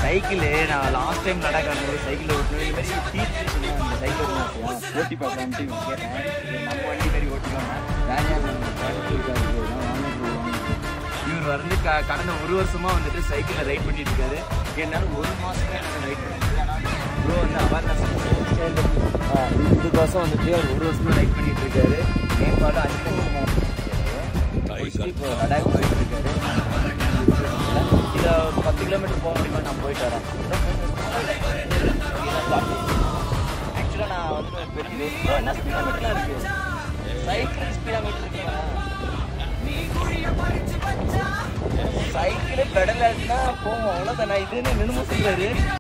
cycle நான் last time Ladakh ஆடும்போது cycle ஓட்டணும் இது மாதிரி தீர்த்து அந்த சைக்கிள் ஓட்டணும் ஓட்டி பார்க்கலான்ட்டு இவன் கேட்டேன் சரி, நம்ம வண்டி மாதிரி ஓட்டிக்கோங்க இவர் வந்து க கடந்த ஒரு வருஷமா வந்துட்டு சைக்கிளில் ரைட் பண்ணிட்டு இருக்காரு என்னால் ஒரு மாசமே எனக்கு ரைட் பண்ணிட்டு ஆனால் ப்ரோ வந்து அவேர்னஸ் இதுக்கோசம் வந்துட்டு அவர் ஒரு வருஷமா ரைட் பண்ணிட்டு இருக்காரு நேபாளம் அஞ்சு லட்சம் இப்போ லடாக் போயிட்டு இருக்காரு இதை ஒரு பத்து கிலோமீட்டர் போக முடியுமா நான் போயிட்டு வரேன் ஆக்சுவலாக நான் வந்து பெரிய என்ன ஸ்பீடாக மீட்டர்லாம் இருக்கு சைக்கிள் ஸ்பீடாக மீட்டர் இருக்குங்களா சைக்கிள் பெடல் ஆச்சுன்னா போவோம் அவ்வளோதான் நான் இதுன்னு நின்று சொல்றாரு